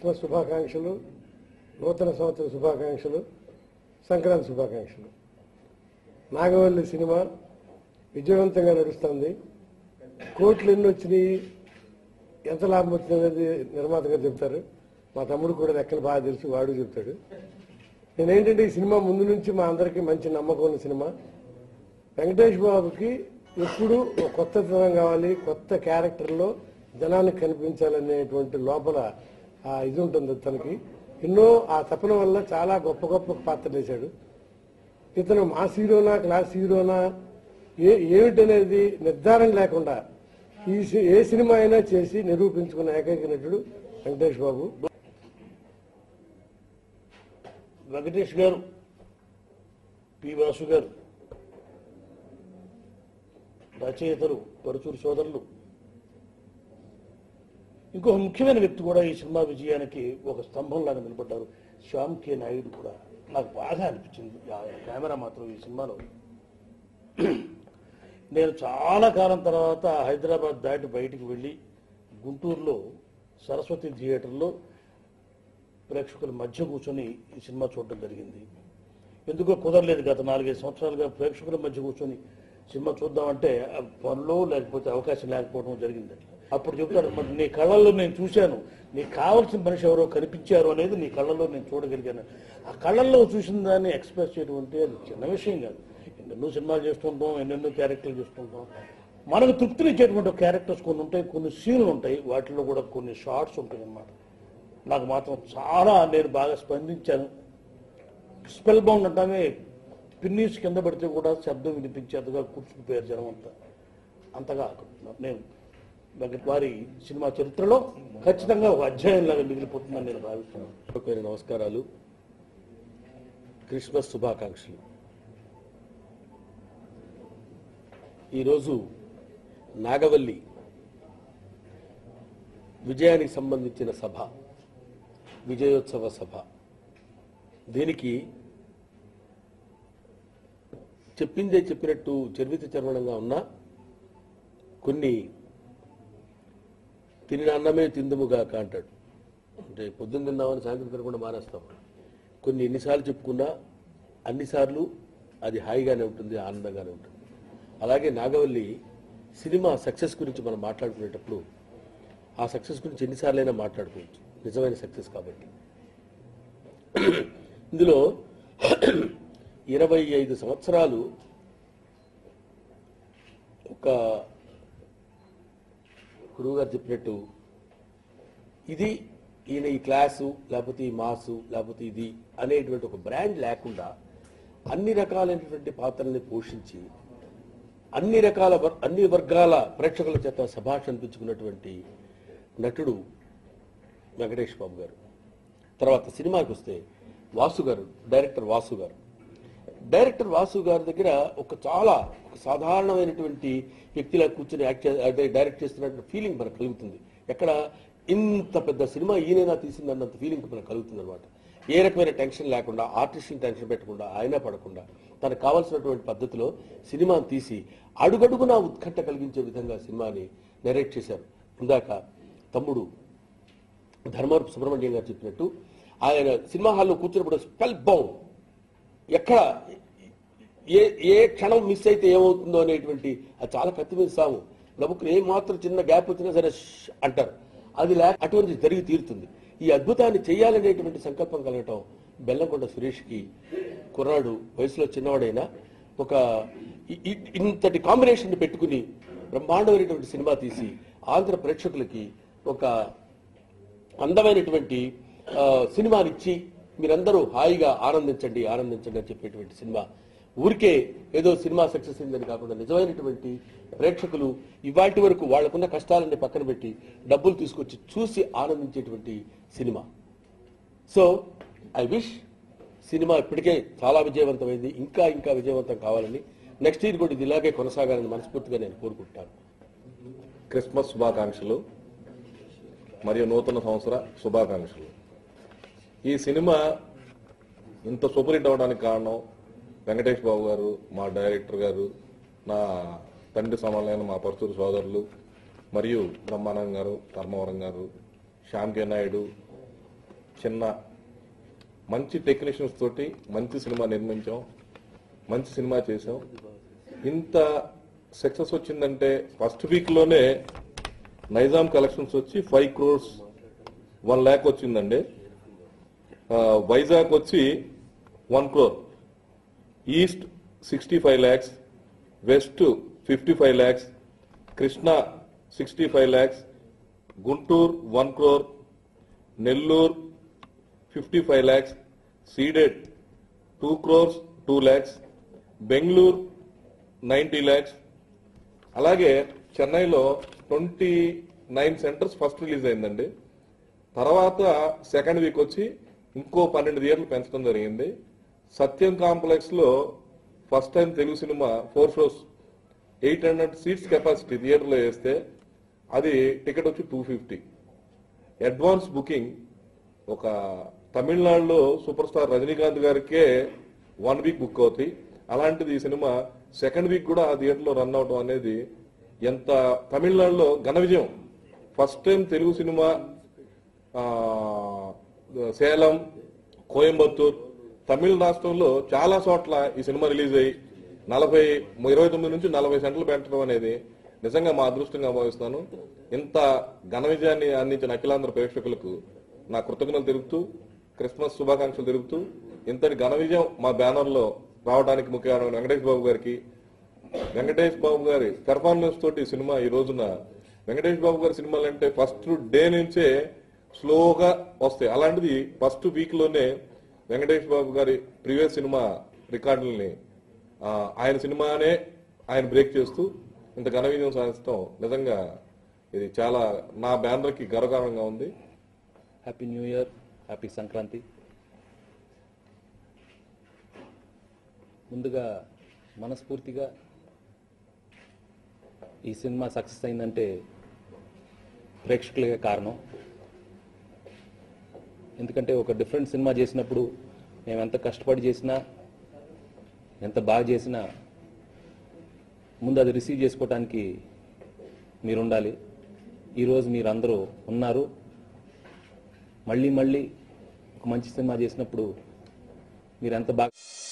Christmas శుభాకాంక్షలు నూతన సంవత్సర శుభాకాంక్షలు సంక్రాంతి శుభాకాంక్షలు నాగవల్లి సినిమా విజయవంతంగా నడుస్తుంది కోట్లు ఎన్ని వచ్చినాయి ఎంత లాభం వచ్చింది అనేది నిర్మాత గారు చెప్తారు మా తమ్ముడు కూడా లెక్కలు బాగా తెలుసు వాడు చెప్తాడు నేనేంటంటే ఈ సినిమా ముందు నుంచి మా అందరికీ మంచి నమ్మకం ఉన్న సినిమా వెంకటేష్ బాబుకి ఎప్పుడు ఒక కొత్తతనం కావాలి కొత్త క్యారెక్టర్లో జనానికి కనిపించాలనేటువంటి లోపల ఆ ఇది ఉంటుంది తనకి ఎన్నో ఆ తపన వల్ల చాలా గొప్ప గొప్ప పాత్రలు వేశాడు ఇతను మాస్ హీరోనా క్లాస్ హీరోనా ఏ ఏమిటనేది నిర్ధారణ లేకుండా ఈ సి- ఏ సినిమా అయినా చేసి నిరూపించుకున్న ఏకైక నటుడు వెంకటేష్ బాబు వెంకటేష్ గారు పి వాసు గారు రచయితలు పరుచూరు సోదరులు ఇంకో ముఖ్యమైన వ్యక్తి కూడా ఈ సినిమా విజయానికి ఒక స్తంభంలాగా నిలబడ్డారు శ్యామ్ కే నాయుడు కూడా నాకు బాగా అనిపించింది ఆ కెమెరా మాత్రం ఈ సినిమాలో నేను చాలా కాలం తర్వాత హైదరాబాద్ దాటి బయటికి వెళ్ళి గుంటూరులో సరస్వతి థియేటర్లో ప్రేక్షకుల మధ్య కూర్చొని ఈ సినిమా చూడడం జరిగింది ఎందుకో కుదరలేదు గత నాలుగైదు సంవత్సరాలుగా ప్రేక్షకుల మధ్య కూర్చొని సినిమా చూద్దామంటే ఆ పనులు లేకపోతే అవకాశం లేకపోవడం జరిగింది అప్పుడు చెప్తారు మరి నీ కళ్ళల్లో నేను చూశాను నీకు కావాల్సిన మనిషి ఎవరో కనిపించారు అనేది నీ కళ్ళల్లో నేను చూడగలిగాను ఆ కళ్ళల్లో చూసిన దాన్ని ఎక్స్ప్రెస్ చేయడం అంటే అది చిన్న విషయం కాదు ఎన్నెన్నో సినిమాలు చేస్తుంటాం ఎన్నెన్నో క్యారెక్టర్లు చేస్తుంటాం మనకు తృప్తినిచ్చేటువంటి క్యారెక్టర్స్ కొన్ని ఉంటాయి కొన్ని సీన్లు ఉంటాయి వాటిలో కూడా కొన్ని షార్ట్స్ ఉంటాయి అన్నమాట నాకు మాత్రం చాలా నేను బాగా స్పందించాను స్పెల్ బౌండ్ అంటామే పిన్నీస్ కింద పడితే కూడా శబ్దం వినిపించేంతగా కూర్చుకుపోయారు జనం అంతా అంతగా నేను వెంకట వారి సినిమా చరిత్రలో ఖచ్చితంగా ఒక అధ్యాయంలాగా మిగిలిపోతుందని నేను భావిస్తున్నాను పేరు నమస్కారాలు క్రిస్మస్ శుభాకాంక్షలు ఈరోజు నాగవల్లి విజయానికి సంబంధించిన సభ విజయోత్సవ సభ దీనికి చెప్పిందే చెప్పినట్టు చర్విత చర్వణంగా ఉన్నా కొన్ని తినిన అన్నమే తిందుముగాక అంటాడు అంటే పొద్దున్న తిందామని సాయంత్రం తినకుండా మానేస్తాం కొన్ని ఎన్నిసార్లు చెప్పుకున్నా అన్నిసార్లు అది హాయిగానే ఉంటుంది ఆనందంగానే ఉంటుంది అలాగే నాగవల్లి సినిమా సక్సెస్ గురించి మనం మాట్లాడుకునేటప్పుడు ఆ సక్సెస్ గురించి ఎన్నిసార్లైనా మాట్లాడుకోవచ్చు నిజమైన సక్సెస్ కాబట్టి ఇందులో ఇరవై ఐదు సంవత్సరాలు ఒక గురువు గారు చెప్పినట్టు ఇది ఈయన ఈ క్లాసు లేకపోతే ఈ మాసు లేకపోతే ఇది అనేటువంటి ఒక బ్రాండ్ లేకుండా అన్ని రకాలైనటువంటి పాత్రల్ని పోషించి అన్ని రకాల వర్- అన్ని వర్గాల ప్రేక్షకుల చేత సభాష అనిపించుకున్నటువంటి నటుడు వెంకటేష్ బాబు గారు తర్వాత సినిమాకి వస్తే వాసు గారు డైరెక్టర్ వాసు గారు డైరెక్టర్ వాసు గారి దగ్గర ఒక చాలా ఒక సాధారణమైనటువంటి వ్యక్తిలా కూర్చొని యాక్ట్ చే- అదే డైరెక్ట్ చేస్తున్నటువంటి ఫీలింగ్ మనకు కలుగుతుంది ఎక్కడ ఇంత పెద్ద సినిమా ఈయనైనా తీసిందన్నంత ఫీలింగ్ మనకు కలుగుతుంది అనమాట ఏ రకమైన టెన్షన్ లేకుండా ఆర్టిస్ట్ని టెన్షన్ పెట్టకుండా ఆయన పడకుండా తనకు కావాల్సినటువంటి పద్ధతిలో సినిమాని తీసి అడుగడుగునా ఉత్కంఠ కలిగించే విధంగా సినిమాని నెరేట్ చేశారు ఇందాక తమ్ముడు ధర్మవరపు సుబ్రహ్మణ్యం గారు చెప్పినట్టు ఆయన సినిమా హాల్లో కూర్చున్నప్పుడు స్పెల్ బౌండ్ ఎక్కడ ఏ ఏ క్షణం మిస్ అయితే ఏమవుతుందో అనేటువంటి అది చాలా కత్తి మీద సాము గబుక్కుని ఏ మాత్రం చిన్న గ్యాప్ వచ్చినా సరే ష్ అంటారు అది లేక అటువంటి జరిగి తీరుతుంది ఈ అద్భుతాన్ని చేయాలనేటువంటి సంకల్పం కలగటం బెల్లంకొండ సురేష్కి కుర్రాడు వయసులో చిన్నవాడైనా ఒక ఇ- ఇ- ఇంతటి కాంబినేషన్ పెట్టుకుని బ్రహ్మాండమైనటువంటి సినిమా తీసి ఆంధ్ర ప్రేక్షకులకి ఒక అందమైనటువంటి ఆ, సినిమానిచ్చి మీరందరూ హాయిగా ఆనందించండి ఆనందించండి అని చెప్పేటువంటి సినిమా ఊరికే ఏదో సినిమా సక్సెస్ అయిందని కాకుండా నిజమైనటువంటి ప్రేక్షకులు ఇవాటి వరకు వాళ్ళకున్న కష్టాలన్నీ పక్కన పెట్టి డబ్బులు తీసుకొచ్చి చూసి ఆనందించేటువంటి సినిమా సో ఐ విష్ సినిమా ఇప్పటికే చాలా విజయవంతమైంది ఇంకా ఇంకా విజయవంతం కావాలని నెక్స్ట్ ఇయర్ కూడా ఇది ఇలాగే కొనసాగాలని మనస్ఫూర్తిగా నేను కోరుకుంటాను క్రిస్మస్ శుభాకాంక్షలు మరియు నూతన సంవత్సర శుభాకాంక్షలు ఈ సినిమా ఇంత సూపర్ హిట్ అవడానికి కారణం వెంకటేష్ బాబు గారు మా డైరెక్టర్ గారు నా తండ్రి సమానమైన మా పరుచూరు సోదరులు మరియు బ్రహ్మానందం గారు ధర్మవరం గారు శ్యామ్ కే నాయుడు చిన్న మంచి టెక్నీషియన్స్ తోటి మంచి సినిమా నిర్మించాం మంచి సినిమా చేసాం ఇంత సక్సెస్ వచ్చిందంటే ఫస్ట్ వీక్లోనే నైజాం కలెక్షన్స్ వచ్చి ఫైవ్ క్రోర్స్ వన్ ల్యాక్ వచ్చిందండి ఆ, వైజాగ్ వచ్చి one crore east sixty five lakhs west fifty five lakhs Krishna sixty five lakhs Guntur one crore Nellore fifty five lakhs Ceded two crores two lakhs Bengaluru ninety lakhs అలాగే చెన్నైలో twenty nine centres first release అయిందండి తర్వాత సెకండ్ వీక్ వచ్చి ఇంకో పన్నెండు థియేటర్లు పెంచడం జరిగింది సత్యం కాంప్లెక్స్ లో ఫస్ట్ టైం తెలుగు సినిమా four shows eight hundred seats capacity థియేటర్లో వేస్తే అది టికెట్ వచ్చి టూ ఫిఫ్టీ అడ్వాన్స్ బుకింగ్ ఒక తమిళనాడులో సూపర్ స్టార్ రజనీకాంత్ గారికే వన్ వీక్ బుక్ అవుతాయి అలాంటిది ఈ సినిమా సెకండ్ వీక్ కూడా ఆ థియేటర్లో రన్ అవడం అనేది ఎంత తమిళనాడులో ఘన విజయం ఫస్ట్ టైం తెలుగు సినిమా ఆ, సేలం కోయంబత్తూర్ తమిళ రాష్ట్రంలో చాలా చోట్ల ఈ సినిమా రిలీజ్ అయ్యి నలభై ఇరవై తొమ్మిది నుంచి నలభై సెంటర్లు పెట్టడం అనేది నిజంగా మా అదృష్టంగా భావిస్తాను ఇంత ఘన విజయాన్ని అందించిన అఖిలాంధ్ర ప్రేక్షకులకు నా కృతజ్ఞతలు తెలుపుతూ క్రిస్మస్ శుభాకాంక్షలు తెలుపుతూ ఇంతటి ఘన విజయం మా బ్యానర్ లో రావడానికి ముఖ్య కారణం వెంకటేష్ బాబు గారికి వెంకటేష్ బాబు గారి పెర్ఫార్మెన్స్ తోటి ఈ సినిమా ఈ రోజున వెంకటేష్ బాబు గారి సినిమాలు అంటే ఫస్ట్ డే నుంచే స్లోగా వస్తాయి అలాంటిది ఫస్ట్ వీక్ లోనే వెంకటేష్ బాబు గారి ప్రీవియస్ సినిమా రికార్డుల్ని ఆ, ఆయన సినిమానే ఆయన బ్రేక్ చేస్తూ ఇంత ఘన విజయం సాధించడం నిజంగా ఇది చాలా నా బ్యానర్ కి గర్వకారణంగా ఉంది happy new year happy Sankranti ముందుగా మనస్ఫూర్తిగా ఈ సినిమా సక్సెస్ అయిందంటే ప్రేక్షకులకే కారణం ఎందుకంటే ఒక డిఫరెంట్ సినిమా చేసినప్పుడు మేము ఎంత కష్టపడి చేసినా ఎంత బాగా చేసినా ముందు అది రిసీవ్ చేసుకోవడానికి మీరు ఉండాలి ఈరోజు మీరు అందరూ ఉన్నారు మళ్ళీ మళ్ళీ ఒక మంచి సినిమా చేసినప్పుడు మీరు ఎంత బాగా